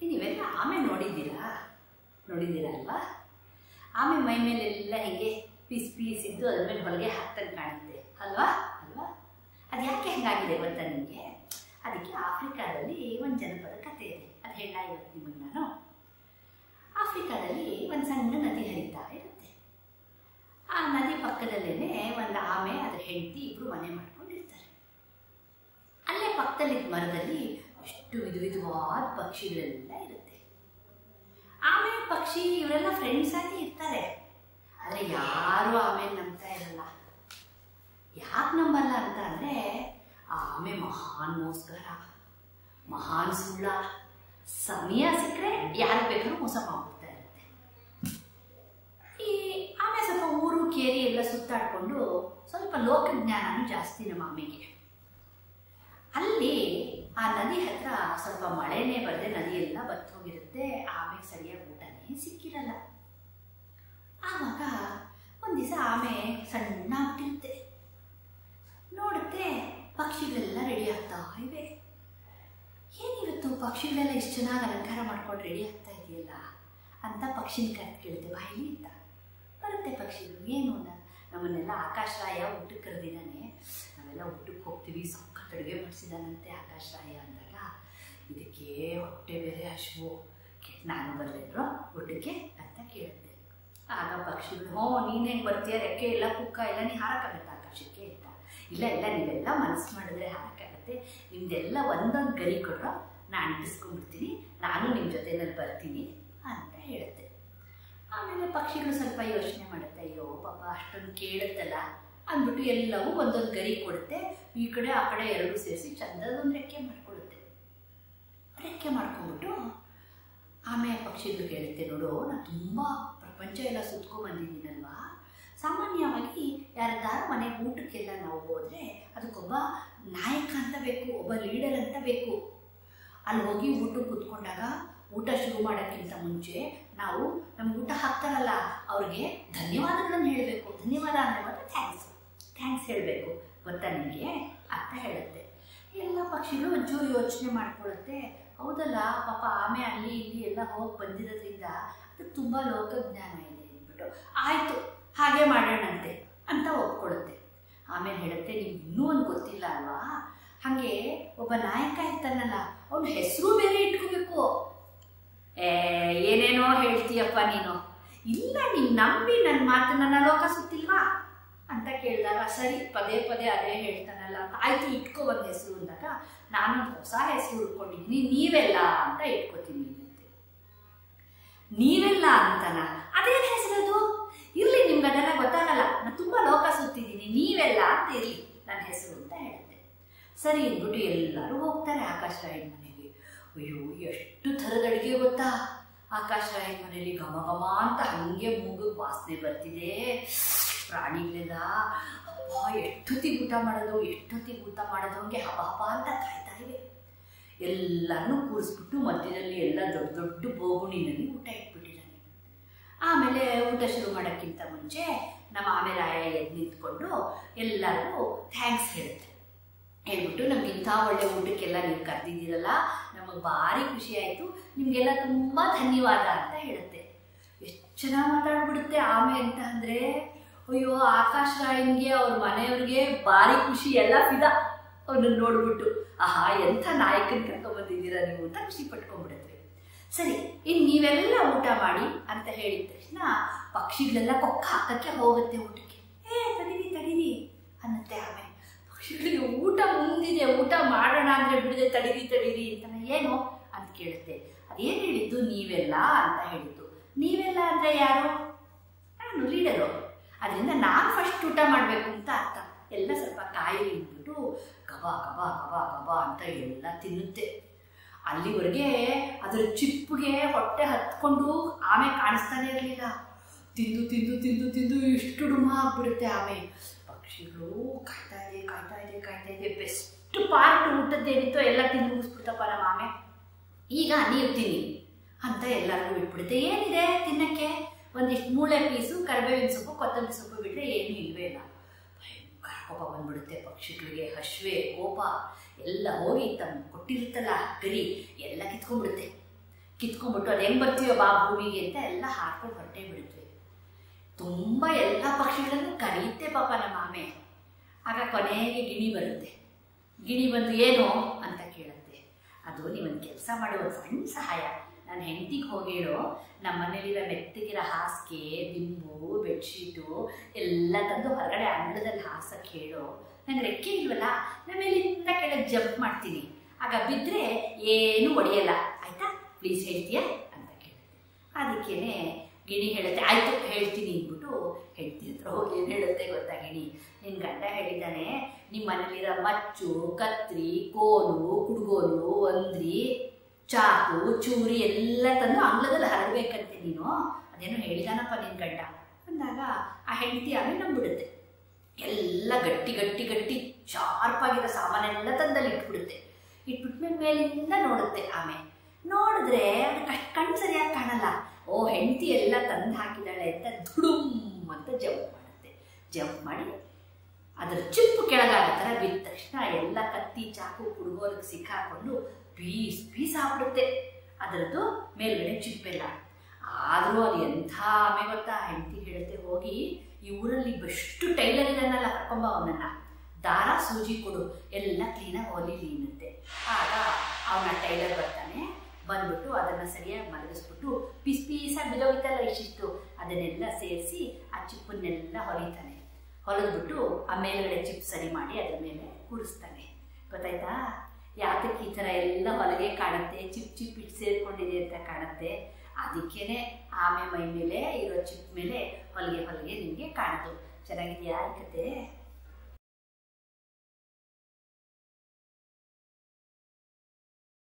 ನೀವೆಲ್ಲ ಆಮೆ ನೋಡಿದ್ದೀರಾ ನೋಡಿದ್ದೀರಾ ಅಲ್ವಾ ಆಮೆ ಮೈ ಮೇಲೆಲ್ಲ ಹೀಗೆ ಪೀಸ್ ಪೀಸ್ ಇದ್ದು ಅದ್ರ ಮೇಲೆ ಹೊಲಿಗೆ ಹಾಕ್ತಂಗೆ ಕಾಣುತ್ತೆ ಅಲ್ವಾ ಅಲ್ವಾ ಅದು ಯಾಕೆ ಹೆಂಗಾಗಿದೆ ಗೊತ್ತಾ ನಿಮಗೆ ಅದಕ್ಕೆ ಆಫ್ರಿಕಾದಲ್ಲಿ ಒಂದು ಜನಪದ ಕಥೆ ಇದೆ ಅದು ಹೇಳ ಇವತ್ತು ನಿಮಗೆ ನಾನು ಆಫ್ರಿಕಾದಲ್ಲಿ ಒಂದು ಸಣ್ಣ ನದಿ ಹರಿತಾ ಇರುತ್ತೆ ಆ ನದಿ ಪಕ್ಕದಲ್ಲೇ ಒಂದು ಆಮೆ ಅದ್ರ ಹೆಂಡತಿ ಇಬ್ರು ಮನೆ ಮಾಡ್ಕೊಂಡಿರ್ತಾರೆ ಅಲ್ಲೇ ಪಕ್ಕದಲ್ಲಿದ್ದ ಮರದಲ್ಲಿ ಎಷ್ಟು ವಿಧ ವಿಧವಾದ ಪಕ್ಷಿಗಳೆಲ್ಲ ಇರುತ್ತೆ ಆಮೆ ಪಕ್ಷಿ ಇವರೆಲ್ಲ ಫ್ರೆಂಡ್ಸ್ ಆಗಿ ಇರ್ತಾರೆ ಆದರೆ ಯಾರು ಆಮೆ ನಂಬ್ತಾ ಇರಲ್ಲ ಯಾಕೆ ನಂಬಲ್ಲ ಅಂತ ಅಂದರೆ ಆಮೆ ಮಹಾನ್ ಮೋಸ್ಕರ ಮಹಾನ್ ಸುಳ್ಳ ಸಮಯ ಸಿಕ್ಕರೆ ಯಾರು ಬೇಕಾದ್ರೂ ಮೋಸ ಮಾಡ್ಬಿಡ್ತಾ ಇರುತ್ತೆ ಈ ಆಮೆ ಸ್ವಲ್ಪ ಊರು ಕೇರಿ ಎಲ್ಲ ಸುತ್ತಾಡ್ಕೊಂಡು ಸ್ವಲ್ಪ ಲೋಕಜ್ಞಾನನೂ ಜಾಸ್ತಿ ನಮ್ಮ ಆಮೆಗೆ ಅಲ್ಲಿ ಆ ನದಿ ಹತ್ರ ಸ್ವಲ್ಪ ಮಳೆನೇ ಬರದೆ ನದಿ ಎಲ್ಲ ಬತ್ತು ಹೋಗಿರುತ್ತೆ ಆಮೆಗೆ ಸರಿಯಾಗಿ ಊಟನೇ ಸಿಕ್ಕಿರಲ್ಲ ಆವಾಗ ಒಂದು ದಿವಸ ಆಮೆ ಸಣ್ಣ ಆಗ್ತಿರುತ್ತೆ ನೋಡುತ್ತೆ ಪಕ್ಷಿಗಳೆಲ್ಲ ರೆಡಿ ಆಗ್ತಾ ಇವೆ ಏನಿರುತ್ತು ಪಕ್ಷಿಗಳೆಲ್ಲ ಇಷ್ಟು ಚೆನ್ನಾಗಿ ಅಲಂಕಾರ ಮಾಡ್ಕೊಂಡು ರೆಡಿ ಆಗ್ತಾ ಇದೆಯಲ್ಲ ಅಂತ ಪಕ್ಷಿನ ಕರೆದು ಕೇಳುತ್ತೆ ಬಾಯಿಲಿ ಅಂತ ಬರುತ್ತೆ ಪಕ್ಷಿಗಳು ಏನು ಅಲ್ಲ ನಮ್ಮನ್ನೆಲ್ಲ ಆಕಾಶರಾಯ ಊಟಕ್ಕೆ ಕರೆದಿದ್ದಾನೆ ನಾವೆಲ್ಲ ಊಟಕ್ಕೆ ಹೋಗ್ತೀವಿ ಸಖತ್ ಅಡುಗೆ ಮಾಡಿಸಿದಾನಂತೆ ಆಕಾಶರಾಯ ಅಂದಾಗ ಇದಕ್ಕೆ ಹೊಟ್ಟೆ ಬೇರೆ ಹಸಿವು ಕೇ- ನಾನು ಬರಲಿದ್ರು ಊಟಕ್ಕೆ ಅಂತ ಕೇಳುತ್ತೆ ಆಗ ಪಕ್ಷಿಗಳು ಹ್ಞೂ ನೀನೇನು ಬರ್ತೀಯ ರೆಕ್ಕೆ ಎಲ್ಲ ಕುಕ್ಕ ಎಲ್ಲ ನೀ ಹಾರಕ್ಕಾಗತ್ತೆ ಆಕಾಶಕ್ಕೆ ಅಂತ ಇಲ್ಲ ಇಲ್ಲ ನೀವೆಲ್ಲ ಮನಸ್ಸು ಮಾಡಿದ್ರೆ ಹಾರಕ್ಕಾಗತ್ತೆ ನಿಮ್ದೆಲ್ಲ ಒಂದೊಂದು ಗರಿ ಕೊಡ್ರೋ ನಾನು ಅಂಟಿಸ್ಕೊಂಡ್ಬಿಡ್ತೀನಿ ನಾನು ನಿಮ್ಮ ಜೊತೆನಲ್ಲಿ ಬರ್ತೀನಿ ಅಂತ ಹೇಳುತ್ತೆ ಆಮೇಲೆ ಪಕ್ಷಿಗಳು ಸ್ವಲ್ಪ ಯೋಚನೆ ಮಾಡುತ್ತೆ ಅಯ್ಯೋ ಪಾಪ ಅಷ್ಟೊಂದು ಕೇಳುತ್ತಲ್ಲ ಅಂದ್ಬಿಟ್ಟು ಎಲ್ಲವೂ ಒಂದೊಂದು ಗರಿ ಕೊಡುತ್ತೆ ಈ ಕಡೆ ಆ ಕಡೆ ಎರಡು ಸೇರಿಸಿ ಚಂದದೊಂದು ರೆಕ್ಕೆ ಮಾಡ್ಕೊಡುತ್ತೆ ರೆಕ್ಕೆ ಮಾಡ್ಕೊಂಡ್ಬಿಟ್ಟು ಆಮೇಲೆ ಪಕ್ಷಿಗಳು ಕೇಳುತ್ತೆ ನೋಡು ನಾನು ತುಂಬ ಪ್ರಪಂಚ ಎಲ್ಲ ಸುತ್ಕೊಂಡ್ ಬಂದಿದ್ದೀನಲ್ವಾ ಸಾಮಾನ್ಯವಾಗಿ ಯಾರದ್ದಾರು ಮನೆಗೆ ಊಟಕ್ಕೆಲ್ಲ ನಾವು ಹೋದರೆ ಅದಕ್ಕೊಬ್ಬ ನಾಯಕ ಅಂತ ಬೇಕು ಒಬ್ಬ ಲೀಡರ್ ಅಂತ ಬೇಕು ಅಲ್ಲಿ ಹೋಗಿ ಊಟಕ್ಕೆ ಕೂತ್ಕೊಂಡಾಗ ಊಟ ಶುರು ಮಾಡೋಕ್ಕಿಂತ ಮುಂಚೆ ನಾವು ನಮ್ಗೆ ಊಟ ಹಾಕ್ತಾರಲ್ಲ ಅವ್ರಿಗೆ ಧನ್ಯವಾದಗಳನ್ನು ಹೇಳಬೇಕು ಧನ್ಯವಾದ ಅಂದರೆ ಮಾತ್ರ ಥ್ಯಾಂಕ್ಸ್ ಥ್ಯಾಂಕ್ಸ್ ಹೇಳಬೇಕು ಗೊತ್ತಾ ನಿಮಗೆ ಅಂತ ಹೇಳುತ್ತೆ ಎಲ್ಲ ಪಕ್ಷಿಗಳು ಒಂಚೂರು ಯೋಚನೆ ಮಾಡ್ಕೊಳ್ಳುತ್ತೆ ಹೌದಲ್ಲ ಪಾಪ ಆಮೆ ಅಲ್ಲಿ ಇಲ್ಲಿ ಎಲ್ಲ ಹೋಗಿ ಬಂದಿರೋದ್ರಿಂದ ಅದಕ್ಕೆ ತುಂಬ ಲೋಕಜ್ಞಾನ ಇದೆ ಅಂದ್ಬಿಟ್ಟು ಆಯಿತು ಹಾಗೆ ಮಾಡೋಣಂತೆ ಅಂತ ಒಪ್ಕೊಳ್ಳುತ್ತೆ ಆಮೇಲೆ ಹೇಳುತ್ತೆ ನಿಮ್ಗೆ ಇನ್ನೂ ಒಂದು ಗೊತ್ತಿಲ್ಲ ಅಲ್ವಾ ಹಾಗೆ ಒಬ್ಬ ನಾಯಕ ಇರ್ತಾನಲ್ಲ ಅವನ ಹೆಸರು ಬೇರೆ ಇಟ್ಕೋಬೇಕು ಏ ಏನೇನೋ ಹೇಳ್ತೀಯಪ್ಪ ನೀನು ಇಲ್ಲ ನೀನು ನಂಬಿ ನನ್ನ ಮಾತನ್ನ ಲೋಕ ಸುತ್ತಿಲ್ವಾ ಅಂತ ಕೇಳಿದಾಗ ಸರಿ ಪದೇ ಪದೇ ಅದೇ ಹೇಳ್ತಾನಲ್ಲ ಅಂತ ಆಯ್ತು ಇಟ್ಕೊ ಒಂದು ಹೆಸರು ಅಂದಾಗ ನಾನು ಹೊಸ ಹೆಸರು ಉಟ್ಕೊಂಡಿದ್ದೀನಿ ನೀವೆಲ್ಲ ಅಂತ ಇಟ್ಕೋತೀನಿ ಅಂತೆ ನೀವೆಲ್ಲ ಅಂತನ ಅದೇನು ಹೆಸರದು ಇರ್ಲಿ ನಿಮ್ಗೆ ಅದೆಲ್ಲ ಗೊತ್ತಾಗಲ್ಲ ನಾನು ತುಂಬ ಲೋಕ ಸುತ್ತಿದ್ದೀನಿ ನೀವೆಲ್ಲ ಅಂತ ಇರಲಿ ನನ್ನ ಹೆಸರು ಅಂತ ಹೇಳುತ್ತೆ ಸರಿ ಅಂದ್ಬಿಟ್ಟು ಎಲ್ಲರೂ ಹೋಗ್ತಾರೆ ಆಕಾಶ ರಾಯನ ಮನೆಗೆ ಅಯ್ಯೋ ಎಷ್ಟು ಥರದ ಅಡುಗೆ ಗೊತ್ತಾ ಆಕಾಶ ರಾಯನ ಮನೆಯಲ್ಲಿ ಘಮ ಘಮ ಅಂತ ಹಂಗೆ ಮೂಗು ವಾಸನೆ ಬರ್ತಿದೆ ಪ್ರಾಣಿಗಳೆಲ್ಲ ಅಪ್ಪ ಎಷ್ಟೊತ್ತಿಗೆ ಊಟ ಮಾಡೋದು ಎಷ್ಟೊತ್ತಿಗೆ ಊಟ ಮಾಡೋದು ಹಂಗೆ ಹಬ ಹಬ ಅಂತ ಕಾಯ್ತಾ ಇವೆ ಎಲ್ಲರನ್ನೂ ಕೂರಿಸ್ಬಿಟ್ಟು ಮಧ್ಯದಲ್ಲಿ ಎಲ್ಲ ದೊಡ್ಡ ದೊಡ್ಡ ಬೋಗುಣಿನಲ್ಲಿ ಊಟ ಇಟ್ಬಿಟ್ಟಿದ್ದಾನೆ ಆಮೇಲೆ ಊಟ ಶುರು ಮಾಡೋಕ್ಕಿಂತ ಮುಂಚೆ ನಮ್ಮ ಆಮೆರಾಯ ಎದ್ದು ನಿಂತ್ಕೊಂಡು ಎಲ್ಲರಿಗೂ ಥ್ಯಾಂಕ್ಸ್ ಹೇಳುತ್ತೆ ಹೇಳ್ಬಿಟ್ಟು ನಮ್ಗೆ ಇಂಥ ಒಳ್ಳೆ ಊಟಕ್ಕೆಲ್ಲ ನೀವು ಕರೆದಿದ್ದೀರಲ್ಲ ನಮಗೆ ಭಾರಿ ಖುಷಿ ಆಯಿತು ನಿಮಗೆಲ್ಲ ತುಂಬ ಧನ್ಯವಾದ ಅಂತ ಹೇಳುತ್ತೆ ಎಷ್ಟು ಚೆನ್ನಾಗಿ ಮಾತಾಡ್ಬಿಡುತ್ತೆ ಆಮೆ ಅಂತ ಅಂದರೆ ಅಯ್ಯೋ ಆಕಾಶ್ ರಾಯನ್ಗೆ ಅವ್ರ ಮನೆಯವ್ರಿಗೆ ಭಾರಿ ಖುಷಿ ಎಲ್ಲ ಫಿದ ಅವನನ್ನು ನೋಡ್ಬಿಟ್ಟು ಆಹಾ ಎಂಥ ನಾಯಕನ ಕರ್ಕೊಂಬಂದಿದ್ದೀರಾ ನೀವು ಅಂತ ಖುಷಿ ಪಟ್ಕೊಂಡ್ಬಿಡುತ್ತೆ ಸರಿ ಇನ್ನು ನೀವೆಲ್ಲ ಊಟ ಮಾಡಿ ಅಂತ ಹೇಳಿದ ತಕ್ಷಣ ಪಕ್ಷಿಗಳೆಲ್ಲ ಕೊಕ್ಕ ಹಾಕಕ್ಕೆ ಹೋಗುತ್ತೆ ಊಟಕ್ಕೆ ಏ ತಡೀರಿ ತಡೀರಿ ಅನ್ನತ್ತೆ ಆಮೆ ಪಕ್ಷಿಗಳಿಗೆ ಊಟ ಮುಂದಿದೆ ಊಟ ಮಾಡೋಣ ಅಂದರೆ ಬಿಡದೆ ತಡೀರಿ ತಡೀರಿ ಅಂತ ಏನು ಅಂತ ಕೇಳುತ್ತೆ ಅದೇನು ಹೇಳಿದ್ದು ನೀವೆಲ್ಲ ಅಂತ ಹೇಳಿದ್ದು ನೀವೆಲ್ಲ ಅಂದರೆ ಯಾರು ನಾನು ಲೀಡರು ಅದರಿಂದ ನಾನು ಫಸ್ಟ್ ಊಟ ಮಾಡಬೇಕು ಅಂತ ಅರ್ಥ ಎಲ್ಲ ಸ್ವಲ್ಪ ಕಾಯಿ ಇಟ್ಬಿಟ್ಟು ಗಬ ಗಬ ಗಬ ಗಬ ಅಂತ ಎಲ್ಲ ತಿನ್ನುತ್ತೆ ಅಲ್ಲಿವರೆಗೆ ಅದರ ಚಿಪ್ಪಿಗೆ ಹೊಟ್ಟೆ ಹತ್ಕೊಂಡು ಆಮೆ ಕಾಣಿಸ್ತಾನೆ ಇರಲಿಲ್ಲ ತಿಂದು ತಿಂದು ತಿಂದು ತಿಂದು ಇಷ್ಟು ಡುಮ ಆಗ್ಬಿಡುತ್ತೆ ಆಮೆ ಪಕ್ಷಿಗಳು ಕಾಯ್ತಾ ಇದೆ ಕಾಯ್ತಾ ಇದೆ ಕಾಯ್ತಾ ಇದೆ ಬೆಸ್ಟ್ ಪಾರ್ಟ್ ಊಟದ್ದೇನಿತ್ತೋ ಎಲ್ಲ ತಿಂದು ಮುಗಿಸ್ಬಿಡ್ತಪ್ಪ ನಮ್ಮ ಆಮೆ ಈಗ ನೀವು ತಿನ್ನಿ ಅಂತ ಎಲ್ಲರಿಗೂ ಬಿಟ್ಬಿಡುತ್ತೆ ಏನಿದೆ ತಿನ್ನಕ್ಕೆ ಒಂದಿಷ್ಟು ಮೂಳೆ ಪೀಸು ಕರಿಬೇವಿನ ಸೊಪ್ಪು ಕೊತ್ತಂಬರಿ ಸೊಪ್ಪು ಬಿಟ್ಟರೆ ಏನೂ ಇಲ್ವೇ ಇಲ್ಲ ಭಯಂಕರ ಕೋಪ ಬಂದ್ಬಿಡುತ್ತೆ ಪಕ್ಷಿಗಳಿಗೆ ಹಶ್ವೆ ಕೋಪ ಎಲ್ಲ ಹೋಗಿ ತಮ್ಮ ಕೊಟ್ಟಿರುತ್ತಲ್ಲ ಗರಿ ಎಲ್ಲ ಕಿತ್ಕೊಂಡ್ಬಿಡುತ್ತೆ ಕಿತ್ಕೊಂಡ್ಬಿಟ್ಟು ಅದು ಹೆಂಗೆ ಬರ್ತೀವೋ ಬಾ ಭೂಮಿಗೆ ಅಂತ ಎಲ್ಲ ಹಾರ್ಕೊಂಡು ಹೊರಟೇ ಬಿಡುತ್ತವೆ ತುಂಬ ಎಲ್ಲ ಪಕ್ಷಿಗಳನ್ನು ಕರೆಯುತ್ತೆ ಪಾಪ ನಮ್ಮ ಆಮೆ ಆಗ ಕೊನೆಗೆ ಗಿಣಿ ಬರುತ್ತೆ ಗಿಣಿ ಬಂದು ಏನು ಅಂತ ಕೇಳುತ್ತೆ ಅದು ನೀವೊಂದು ಕೆಲಸ ಮಾಡಿ ಒಂದು ಸಣ್ಣ ಸಹಾಯ ನನ್ನ ಹೆಂಡತಿಗೆ ಹೋಗಿ ಹೇಳು ನಮ್ಮ ಮನೇಲಿರೋ ಮೆತ್ತಗಿರೋ ಹಾಸಿಗೆ ದಿಂಬು ಬೆಡ್ಶೀಟು ಎಲ್ಲ ತಂದು ಹೊರಗಡೆ ಅಂಗಳದಲ್ಲಿ ಹಾಸಕ್ಕೆ ಹೇಳು ನಂಗೆ ರೆಕ್ಕೆ ಇಲ್ವಲ್ಲ ನಾನು ಮೇಲಿಂದ ಕೆಳಗೆ ಜಂಪ್ ಮಾಡ್ತೀನಿ ಆಗ ಬಿದ್ದರೆ ಏನೂ ಒಡೆಯಲ್ಲ ಆಯಿತಾ ಪ್ಲೀಸ್ ಹೇಳ್ತೀಯಾ ಅಂತ ಕೇಳುತ್ತೆ ಅದಕ್ಕೇನೆ ಗಿಣಿ ಹೇಳುತ್ತೆ ಆಯಿತು ಹೇಳ್ತೀನಿ ಅಂದ್ಬಿಟ್ಟು ಹೆಂಡತಿ ಹತ್ರ ಹೋಗಿ ಏನು ಹೇಳುತ್ತೆ ಗೊತ್ತಾ ಗಿಣಿ ನಿನ್ನ ಗಂಡ ಹೇಳಿದ್ದಾನೆ ನಿಮ್ಮ ಮನೇಲಿರೋ ಮಚ್ಚು ಕತ್ರಿ ಕೋಲು ಕುಡ್ಗೋಲು ಒಂದ್ರಿ ಚಾಕು ಚೂರಿ ಎಲ್ಲ ತಂದು ಅಂಗಳದಲ್ಲಿ ಹರಡ್ಬೇಕಂತೆ ನೀನು ಅದೇನೋ ಹೇಳಿದಾನಪ್ಪ ನಿನ್ನ ಗಂಡ ಅಂದಾಗ ಆ ಹೆಂಡತಿ ಆಮೇಲೆ ನಂಬಿಡುತ್ತೆ ಎಲ್ಲ ಗಟ್ಟಿ ಗಟ್ಟಿ ಗಟ್ಟಿ ಶಾರ್ಪ್ ಆಗಿರೋ ಸಾಮಾನೆಲ್ಲ ತಂದಲ್ಲಿ ಇಟ್ಬಿಡುತ್ತೆ ಇಟ್ಬಿಟ್ಮೇಲೆ ಮೇಲಿಂದ ನೋಡುತ್ತೆ ಆಮೆ ನೋಡಿದ್ರೆ ಅದು ಕಣ್ ಕಣ್ಣು ಸರಿಯಾಗಿ ಕಾಣಲ್ಲ ಓ ಹೆಂಡತಿ ಎಲ್ಲ ತಂದು ಹಾಕಿದಾಳೆ ಅಂತ ದುಡುಮ್ ಅಂತ ಜಂಪ್ ಮಾಡುತ್ತೆ ಜಂಪ್ ಮಾಡಿ ಅದರ ಚಿಪ್ಪು ಕೆಳಗಾದ ಥರ ಬಿದ್ದ ತಕ್ಷಣ ಎಲ್ಲ ಕತ್ತಿ ಚಾಕು ಕುಡುಗೋರಿಗೆ ಸಿಕ್ಕಾಕೊಂಡು ಪೀಸ್ ಪೀಸ್ ಆಗ್ಬಿಡುತ್ತೆ ಅದರದ್ದು ಮೇಲ್ಗಡೆ ಚಿಪ್ಪೆಲ್ಲ ಆದರೂ ಅದು ಎಂಥ ಆಮೆ ಗೊತ್ತಾ ಹೆಂಡತಿ ಹೇಳುತ್ತೆ ಹೋಗಿ ಈ ಊರಲ್ಲಿ ಬೆಸ್ಟ್ ಟೈಲರ್ ಇದ್ದಾನಲ್ಲ ಕರ್ಕೊಂಬ ಅವನನ್ನ ದಾರ ಸೂಜಿ ಕೊಡು ಎಲ್ಲ ಕ್ಲೀನಾಗಿ ಹೊಲಿಲಿ ಅನ್ನುತ್ತೆ ಆಗ ಅವನ ಟೈಲರ್ ಬರ್ತಾನೆ ಬಂದ್ಬಿಟ್ಟು ಅದನ್ನು ಸರಿಯಾಗಿ ಮಲಗಿಸ್ಬಿಟ್ಟು ಪೀಸ್ ಪೀಸಾಗಿ ಬಿದೋಗಿತ್ತಲ್ಲ ಇಷ್ಟಿಷ್ಟು ಅದನ್ನೆಲ್ಲ ಸೇರಿಸಿ ಆ ಚಿಪ್ಪನ್ನೆಲ್ಲ ಹೊಲಿತಾನೆ ಹೊಲಿದ್ಬಿಟ್ಟು ಆ ಮೇಲ್ಗಡೆ ಚಿಪ್ ಸರಿ ಮಾಡಿ ಅದ್ರ ಮೇಲೆ ಕೂರಿಸ್ತಾನೆ ಗೊತ್ತಾಯ್ತಾ ಯಾತಕ್ಕೆ ಈ ಥರ ಎಲ್ಲ ಹೊಲಗೆ ಕಾಣುತ್ತೆ ಚಿಪ್ ಚಿಪ್ ಇಟ್ಟು ಸೇರ್ಕೊಂಡಿದೆ ಅಂತ ಕಾಣುತ್ತೆ ಅದಕ್ಕೇನೆ ಆಮೆ ಮೈ ಮೇಲೆ ಇರೋ ಚಿಪ್ ಮೇಲೆ ಹೊಲಿಗೆ ಹೊಲಿಗೆ ನಿಮಗೆ ಕಾಣೋದು ಚೆನ್ನಾಗಿದೆಯಾ ಈ ಕತೆ